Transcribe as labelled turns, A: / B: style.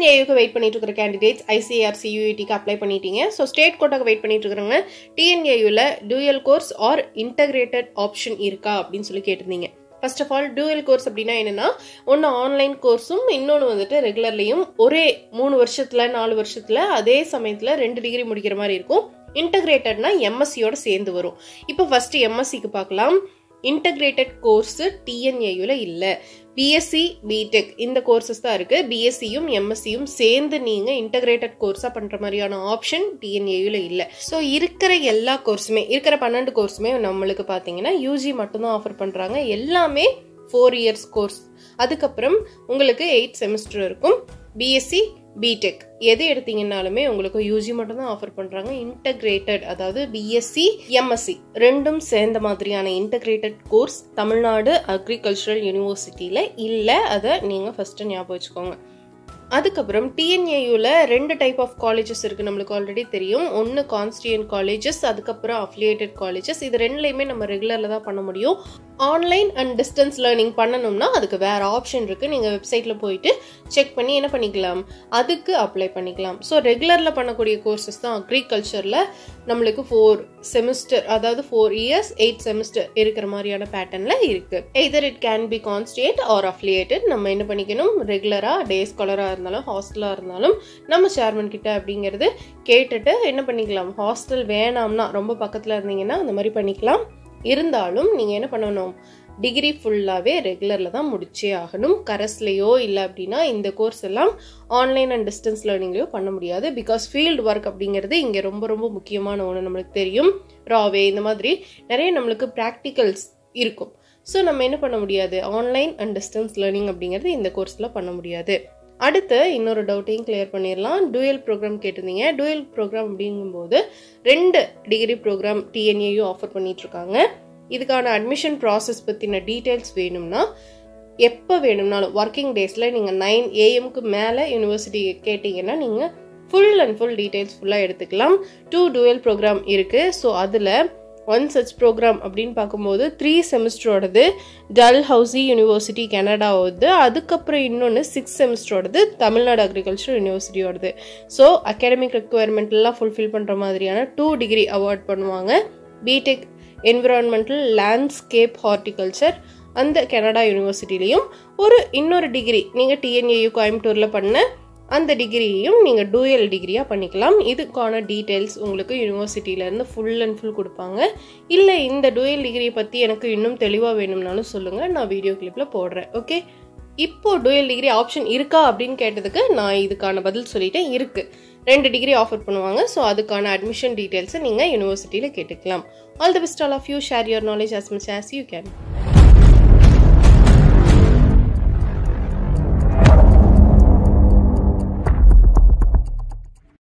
A: டிஎன்ஏயுக்கு wait பண்ணிட்டு இருக்கிற candidates ICRC யூஇடிக்கு அப்ளை பண்ணிட்டீங்க ஸோ ஸ்டேட் கோட்டாக்கு வெயிட் பண்ணிட்டு இருக்கிறவங்க டிஎன்ஏயூவில் dual course or integrated option இருக்கா அப்படின்னு சொல்லி கேட்டிருந்தீங்க first of all dual course அப்படின்னா என்னன்னா ஒன்று ஆன்லைன் கோர்ஸும் இன்னொன்று வந்துட்டு ரெகுலர்லையும் ஒரே மூணு வருஷத்துல நாலு வருஷத்துல அதே சமயத்தில் ரெண்டு டிகிரி முடிக்கிற மாதிரி இருக்கும் இன்டகிரேட்டட்னா எம்எஸ்சியோட சேர்ந்து வரும் இப்போ ஃபர்ஸ்ட் எம்எஸ்சிக்கு பார்க்கலாம் இன்டகிரேட்டட் கோர்ஸ் டிஎன்ஏயூல இல்லை பிஎஸ்சி பிடெக் இந்த கோர்சஸ் தான் இருக்கு பிஎஸ்சியும் எம்எஸ்சியும் சேர்ந்து நீங்க இன்டகிரேட்டட் கோர்ஸா பண்ற மாதிரியான ஆப்ஷன் டிஎன்ஏயூல இல்லை ஸோ இருக்கிற எல்லா கோர்ஸுமே இருக்கிற பன்னெண்டு கோர்ஸுமே நம்மளுக்கு பார்த்தீங்கன்னா யூஜி மட்டும்தான் ஆஃபர் பண்றாங்க எல்லாமே ஃபோர் இயர்ஸ் கோர்ஸ் அதுக்கப்புறம் உங்களுக்கு எயிட் செமஸ்டர் இருக்கும் பிஎஸ்சி பிடெக் எது எடுத்தீங்கன்னாலுமே உங்களுக்கு யூஜி மட்டும் தான் ஆஃபர் பண்றாங்க இன்டகிரேட்டட் அதாவது பிஎஸ்சி எம்எஸ்சி ரெண்டும் சேர்ந்த மாதிரியான இன்டகிரேட்டட் கோர்ஸ் தமிழ்நாடு அக்ரிகல்ச்சரல் யூனிவர்சிட்டியில இல்லை அதை நீங்க ஃபர்ஸ்ட் ஞாபகம் வச்சுக்கோங்க அதுக்கப்புறம் டிஎன்ஏயூல ரெண்டு டைப் ஆஃப் காலேஜஸ் இருக்கு நம்மளுக்கு ஆல்ரெடி தெரியும் ஒன்று கான்ஸ்டியன் காலேஜஸ் அதுக்கப்புறம் அஃபிலியேட்டட் காலேஜஸ் இது ரெண்டுலையுமே நம்ம ரெகுலர்ல தான் பண்ண முடியும் ஆன்லைன் அண்ட் டிஸ்டன்ஸ் லேர்னிங் பண்ணணும்னா அதுக்கு வேற ஆப்ஷன் இருக்கு நீங்க வெப்சைட்ல போயிட்டு செக் பண்ணி என்ன பண்ணிக்கலாம் அதுக்கு அப்ளை பண்ணிக்கலாம் ஸோ ரெகுலர்ல பண்ணக்கூடிய கோர்சஸ் தான் அக்ரிகல்ச்சர்ல நம்மளுக்கு ஃபோர் செமிஸ்டர் அதாவது ஃபோர் இயர்ஸ் எயிட் செமிஸ்டர் இருக்கிற மாதிரியான பேட்டர்ன்ல இருக்கு either it can be constituent or affiliated நம்ம என்ன பண்ணிக்கணும் ரெகுலரா டே ஸ்காலரா இருந்தாலும் ஹாஸ்டலா இருந்தாலும் நம்ம சேர்மன் கிட்ட அப்படிங்கிறது கேட்டுட்டு என்ன பண்ணிக்கலாம் ஹாஸ்டல் வேணாம்னா ரொம்ப பக்கத்துல இருந்தீங்கன்னா அந்த மாதிரி பண்ணிக்கலாம் இருந்தாலும் நீங்கள் என்ன பண்ணணும் டிகிரி ஃபுல்லாகவே ரெகுலரில் தான் முடிச்சே ஆகணும் கரஸ்லையோ இல்லை அப்படின்னா இந்த கோர்ஸ் எல்லாம் ஆன்லைன் அண்ட் டிஸ்டன்ஸ் லேர்னிங்லையோ பண்ண முடியாது பிகாஸ் ஃபீல்டு ஒர்க் அப்படிங்கிறது இங்கே ரொம்ப ரொம்ப முக்கியமான ஒன்று நம்மளுக்கு தெரியும் ராவே இந்த மாதிரி நிறைய நம்மளுக்கு ப்ராக்டிகல்ஸ் இருக்கும் ஸோ நம்ம என்ன பண்ண முடியாது ஆன்லைன் அண்ட் டிஸ்டன்ஸ் லேர்னிங் அப்படிங்கிறது இந்த கோர்ஸில் பண்ண முடியாது அடுத்து இன்னொரு டவுட்டையும் கிளியர் பண்ணிடலாம் டூயல் ப்ரோக்ராம் கேட்டிருந்தீங்க டூயல் ப்ரோக்ராம் அப்படிங்கும்போது ரெண்டு டிகிரி ப்ரோக்ராம் டிஎன்ஏயும் ஆஃபர் பண்ணிட்டு இருக்காங்க இதுக்கான அட்மிஷன் ப்ராசஸ் பற்றின டீட்டெயில்ஸ் வேணும்னா எப்போ வேணும்னாலும் ஒர்க்கிங் டேஸில் நீங்கள் நைன் ஏஎம்க்கு மேலே யூனிவர்சிட்டி கேட்டிங்கன்னா நீங்கள் ஃபுல் அண்ட் ஃபுல் டீட்டெயில்ஸ் ஃபுல்லாக எடுத்துக்கலாம் டூ டூயல் ப்ரோக்ராம் இருக்குது ஸோ அதில் ஒன் சச் ப்ரோக்ராம் அப்படின்னு பார்க்கும்போது த்ரீ செமிஸ்டரோடது டல் ஹவுசி யூனிவர்சிட்டி கனடாவோடது அதுக்கப்புறம் இன்னொன்று சிக்ஸ் செமிஸ்டரோடது தமிழ்நாடு அக்ரிகல்ச்சர் யூனிவர்சிட்டியோடது ஸோ அகாடமிக் ரெக்குவயர்மெண்ட்லாம் ஃபுல்ஃபில் பண்ணுற மாதிரியான டூ டிகிரி அவார்ட் பண்ணுவாங்க பிடெக் என்விரான்மெண்டல் லேண்ட்ஸ்கேப் ஹார்டிகல்ச்சர் அந்த கனடா யூனிவர்சிட்டிலையும் ஒரு இன்னொரு டிகிரி நீங்கள் டிஎன்ஏயு கோயம்புத்தூரில் பண்ண அந்த டிகிரியையும் நீங்கள் டூயல் டிகிரியாக பண்ணிக்கலாம் இதுக்கான டீட்டெயில்ஸ் உங்களுக்கு யூனிவர்சிட்டியிலேருந்து ஃபுல் அண்ட் ஃபுல் கொடுப்பாங்க இல்லை இந்த டூயல் டிகிரியை பற்றி எனக்கு இன்னும் தெளிவாக வேணும்னாலும் சொல்லுங்கள் நான் வீடியோ கிளிப்பில் போடுறேன் ஓகே இப்போ டூயல் டிகிரி ஆப்ஷன் இருக்கா அப்படின்னு கேட்டதுக்கு நான் இதுக்கான பதில் சொல்லிட்டேன் இருக்கு ரெண்டு டிகிரி ஆஃபர் பண்ணுவாங்க ஸோ அதுக்கான அட்மிஷன் டீட்டெயில்ஸை நீங்கள் யூனிவர்சிட்டியில் கேட்டுக்கலாம் all the best all of you share your knowledge as much as you can